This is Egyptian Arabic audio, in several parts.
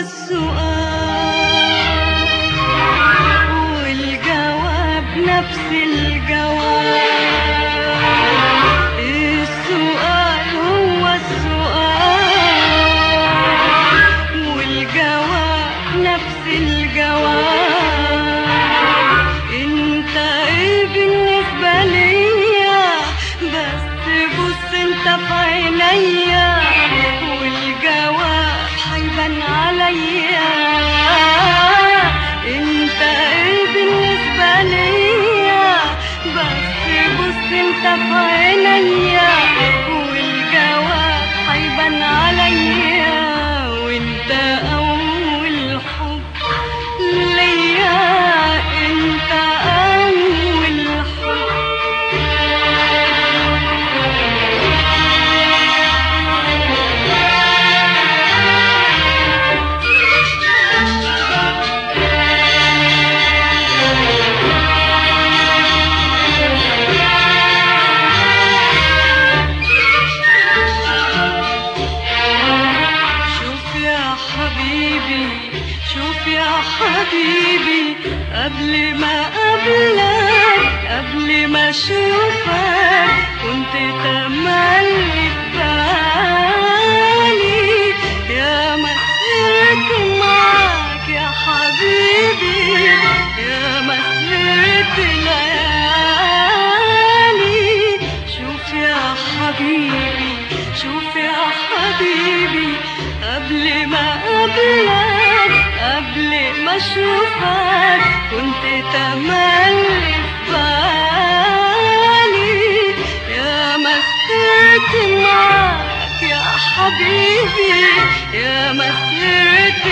السؤال والجواب نفس الجواب السؤال هو السؤال والجواب نفس الجواب انت ايه بالنسبة ليا بس بص انت في عينيا والجواب هيبان عليا انت ايه بالنسبة ليا بس بص انت في عينيا والجواب هيبان عليا وانت اول حب ليا انت اول حب شوف يا حبيبي شوف يا حبيبي قبل ما قبلك قبل ما اشوفك كنت تملي بالي يا مسيرك معاك يا حبيبي يا مسيرة ليالي شوف يا حبيبي شوف يا حبيبي قبل ما قبلك قبل ما اشوفك كنت تملي في بالي يا مسيرتي معاك يا حبيبي يا مسيرة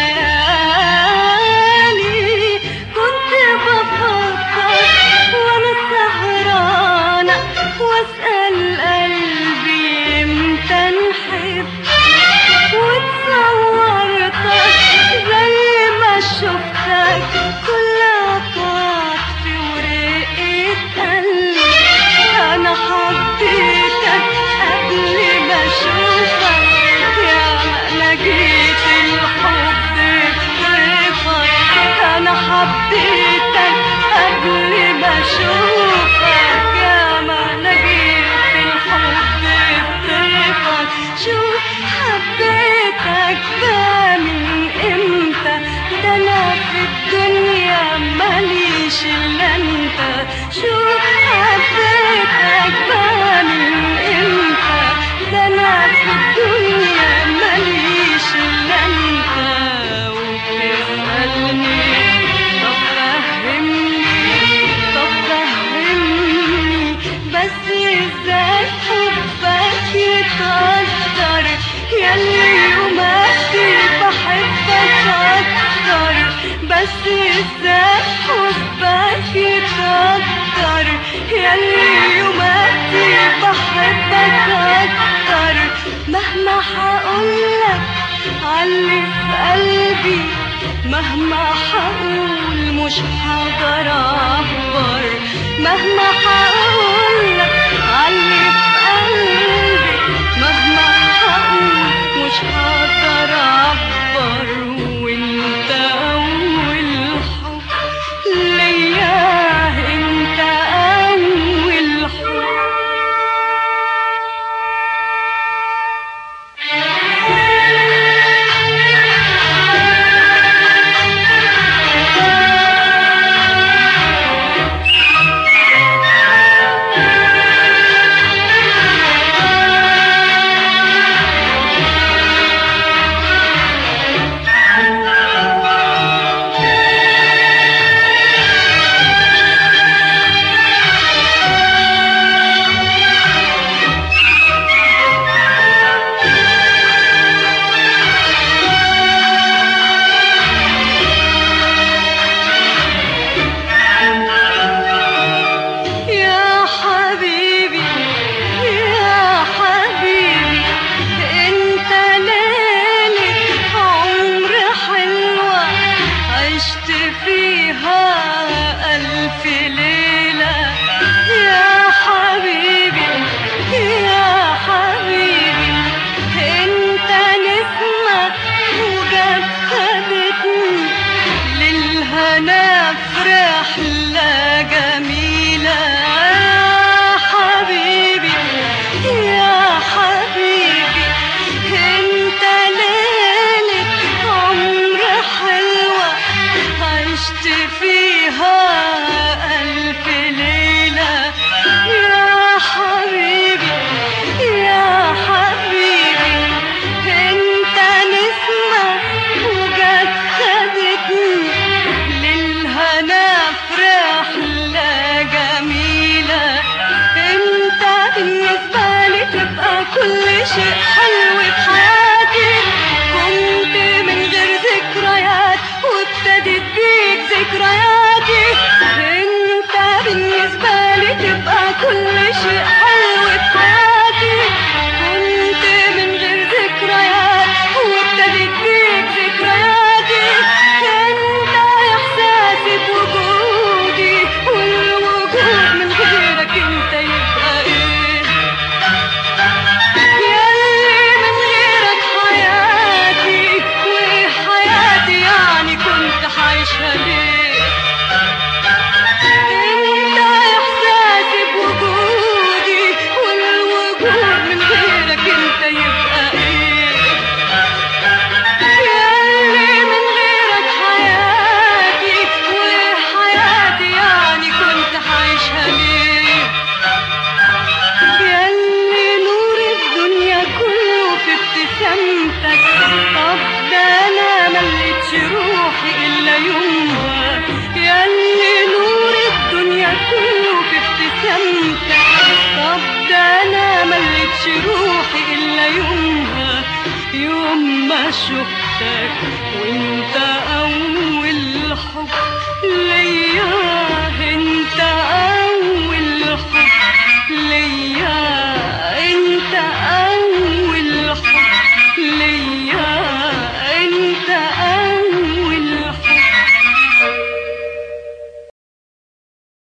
ليالي كنت بفكر وانا سهرانة واسأل قلبي امتى نحب وتصورتك زي ما شفتك كلها طاق في ورقة قلبي أنا حبيتك قبل ما أشوفك يا ما أنا جيت الحب بطيفك أنا حبيتك قبل ما أشوفك يا ما أنا جيت الحب بطيفك شوف حبيتك بقى من امتى ده انا في الدنيا ماليش الا انت شوف حبيتك بقى من امتى ده انا في الدنيا ماليش الا انت وبتسألني طب فهمني طب فهمني بس ازاي حبك يتقدر ياللي يوماتي بحبك اكتر بس ازاي حبك يتقدر ياللي يوماتي بحبك اكتر مهما هقولك علي في قلبي مهما هقول مش هقدر اعبر مهما هقولك علي في قلبي مهما هقول مش هقدر اعبر وانت اول حب ليا انت اول حب رحلة جميلة يا حبيبي يا حبيبي انت ليلة عمر حلوة عشت فيها ألف ليلة يا حبيبي يا حبيبي انت نسمة وجت خدتني للهنا في رحلة جميلة انت بالنسبة لي تبقى كل شيء حلو في حياتي كنت من غير ذكريات وابتدت بيك ذكرياتي انت بالنسبة لي تبقى كل شيء حلو في حياتي كنت من غير ذكريات وابتدت بيك ذكرياتي انت احساسي بوجودي والوجود من غيرك انت يبقى ايه ياللي من غيرك حياتي وايه حياتي يعني كنت عايشة ليه انت احساسي بوجودي والوجود من غيرك انت يبقى ايه ياللي من غيرك حياتي وايه حياتي يعني كنت عايشة ليه ياللي نور الدنيا كله في ابتسامتك طب ده انا مليتش روحي الا يومها ياللي نور الدنيا كله في ابتسامتك طب ده انا مليتش روحي الا يومها يوم ما شفتك وانت اول